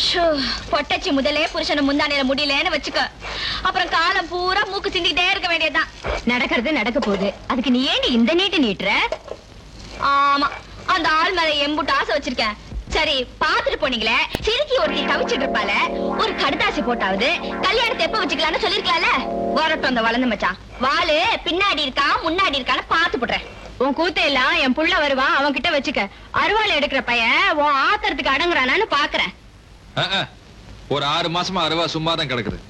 Show, பொட்டச்சி முதலே புருஷனை முந்தானையில முடியலன்னு வச்சுக்க அப்புறம் காலம் பூரா மூக்கு சிந்திக்கிட்டே இருக்க வேண்டியதுதான் நடக்கிறது நடக்க போகுது அதுக்கு நீ ஏண்டி இந்த நீட்டு நீட்டுற ஆமா அந்த ஆள் மேல எம்புட்டு ஆசை வச்சிருக்கேன் சரி பாத்துட்டு போனீங்களே சிரிக்கி ஒருத்தி தவிச்சிட்டு இருப்பால ஒரு கடுதாசி போட்டாவது கல்யாணத்தை எப்ப வச்சுக்கலாம்னு சொல்லிருக்கலாம்ல வரட்டும் அந்த வளர்ந்து மச்சான் வாளு பின்னாடி இருக்கா முன்னாடி இருக்கான்னு பாத்து போடுறேன் உன் கூத்த எல்லாம் என் புள்ள வருவான் அவன் கிட்ட வச்சுக்க அருவாள் எடுக்கிற பையன் உன் ஆத்திரத்துக்கு அடங்குறானான்னு பாக்குறேன் அஹ், அஹ். ஒரு ஆறு மாசமா அருவா சும்மா தான் கிடக்குது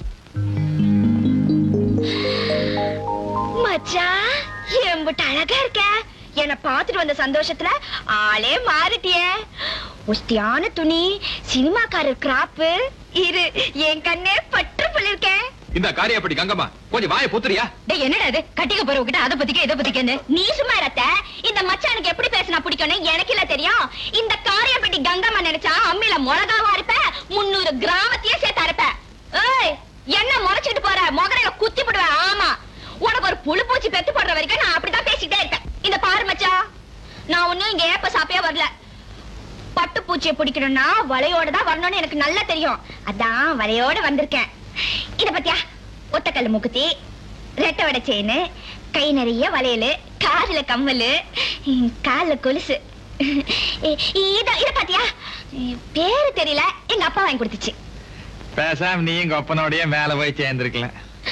மச்சான் எம்புட்டு அழகா இருக்க என்ன பாத்துட்டு வந்த சந்தோஷத்துல ஆளே மாறிட்டியே ஒஸ்தியான துணி சினிமாக்காரர் கிராப்பு இரு என் கண்ணே பற்று பண்ணிருக்கேன் இந்த காரியப்படி கங்கம்மா கொஞ்சம் வாயை பொத்துறியா டேய் என்னடா இது கட்டிக்க போறவகிட்ட அதை பத்திக்க இதை பத்திக்கன்னு நீ சும்மா ரத்த இந்த மச்சானுக்கு எப்படி பேசினா பிடிக்கும்னு எனக்கு இல்ல தெரியும் இந்த காரியப்பட்டி கங்கம்மா நினைச்சா அம்மில மிளகாவா இருப்ப முன்னூறு கிராமத்தையே சேர்த்து அரைப்ப ஏய் என்ன முறைச்சிட்டு போற முகரையில குத்தி போடுவேன் ஆமா உனக்கு ஒரு புழு பூச்சி பெத்து போடுற வரைக்கும் நான் அப்படிதான் பேசிட்டே இருப்பேன் இந்த பாரு மச்சான் நான் ஒண்ணும் இங்க ஏப்ப சாப்பியா வரல பட்டு பூச்சியை பிடிக்கணும்னா வலையோட தான் வரணும்னு எனக்கு நல்லா தெரியும் அதான் வலையோட வந்திருக்கேன் இத பத்தியா ஒத்தக்கல் முக்குத்தி ரெட்டை வடை செயின் கை நிறைய வளையலு காதுல கம்மலு ம், கால்ல கொலுசு இ- இத இத பாத்தியா ம், பேரு தெரியல எங்க அப்பா வாங்கி கொடுத்துச்சு பேசாம நீ எங்க அப்பனோடய மேல போய் சேர்ந்திருக்கல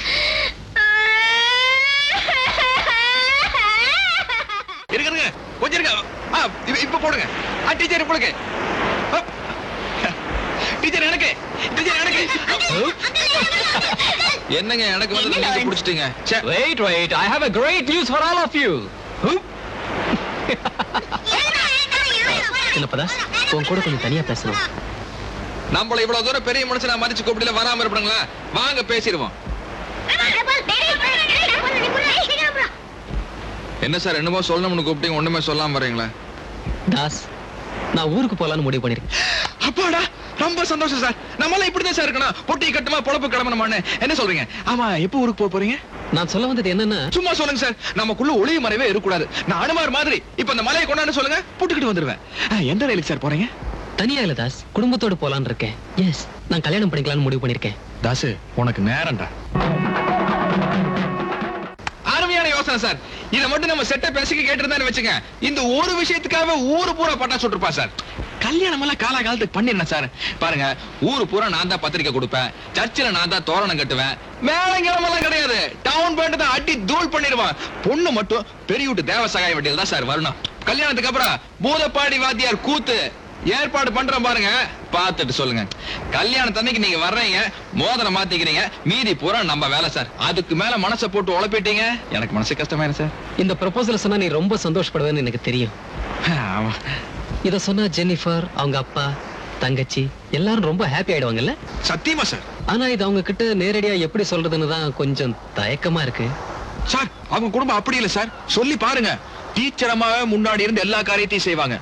இருக்குங்க கொஞ்சம் இருங்க ஆ, இப்ப- இப்ப போடுங்க ஆ டீச்சர் உங்களுக்கு டீச்சர் எனக்கு டீச்சர் எனக்கு என்னங்க எனக்கு வந்து என்ன நீங்க லாரன்ஸ்? புடிச்சிட்டீங்க ச்சே. Wait, wait. I have a great news for all of you. சின்னப்பதா உன் கூட கொஞ்சம் தனியா பேசணும் நம்மள இவ்வளவு தூரம் பெரிய மனுஷனா மதிச்சு கூப்பிடல வராம இருப்பாங்களா வாங்க பேசிடுவோம் என்ன சார் என்னமோ சொல்லணும்னு கூப்பிட்டீங்க ஒண்ணுமே சொல்லாம வரீங்களா தாஸ் நான் ஊருக்கு போலான்னு முடிவு பண்ணிருக்கேன் அப்பாடா ரொம்ப சந்தோஷம் சார் நம்மளாம் இப்படிதான் சார் இருக்கணும் பொட்டி கட்டுமா பொழப்பு கிளம்பணுமான்னு என்ன சொல்றீங்க ஆமா எப்போ ஊருக்கு போக போறீங்க நான் சொல்ல வந்தது என்னன்னா சும்மா சொல்லுங்க சார் நமக்குள்ள ஒளிவு மறைவே இருக்கக்கூடாது நான் அனுமார் மாதிரி இப்ப இந்த மலையை கொண்டாந்து சொல்லுங்க புட்டுக்கிட்டு வந்துருவேன் ஆ, எந்த ரயிலுக்கு சார் போறீங்க தனியா இல்ல தாஸ் குடும்பத்தோட போலான்னு இருக்கேன் எஸ் நான் கல்யாணம் பண்ணிக்கலாம்னு முடிவு பண்ணிருக்கேன் தாசு உனக்கு நேரம்டா அருமையான யோசனை சார் இத மட்டும் நம்ம செட்ட பேசிக்க கேட்டிருந்தான்னு வச்சுங்க இந்த ஒரு விஷயத்துக்காக ஊரு பூரா பட்டா சுட்டுருப்பா சார் கல்யாணம் எல்லாம் காலாகாலத்துக்கு பண்ணிருந்தேன் சார் பாருங்க ஊரு பூரா நான் தான் பத்திரிக்கை கொடுப்பேன் சர்ச்சில் நான் தான் தோரணம் கட்டுவேன் மேலங்கிழமெல்லாம் கிடையாது டவுன் பேண்ட் தான் அடி தூள் பண்ணிடுவான் பொண்ணு மட்டும் பெரிய வீட்டு தேவசகாய வட்டியில் தான் சார் வரணும் கல்யாணத்துக்கு அப்புறம் பூதப்பாடி வாத்தியார் கூத்து ஏற்பாடு பண்றோம் பாருங்க பார்த்துட்டு சொல்லுங்க கல்யாணத்தன்னைக்கு நீங்க வர்றீங்க மோதிரம் மாத்திக்கிறீங்க மீதி பூரா நம்ம வேலை சார் அதுக்கு மேல மனசை போட்டு உழப்பிட்டீங்க எனக்கு மனசு கஷ்டமாயிரும் சார் இந்த ப்ரொபோசல் சொன்னா நீ ரொம்ப சந்தோஷப்படுவேன்னு எனக்கு தெரியும் ஆமா இத சொன்னா ஜென்னிஃபர் அவங்க அப்பா தங்கச்சி எல்லாரும் ரொம்ப ஹாப்பி ஆயிடுவாங்கல்ல சத்தியமா சார் ஆனா இது அவங்க கிட்ட நேரடியா எப்படி சொல்றதுன்னு தான் கொஞ்சம் தயக்கமா இருக்கு சார் அவங்க குடும்பம் அப்படி இல்ல சார் சொல்லி பாருங்க டீச்சர் அம்மாவே முன்னாடி இருந்து எல்லா காரியத்தையும் செய்வாங்க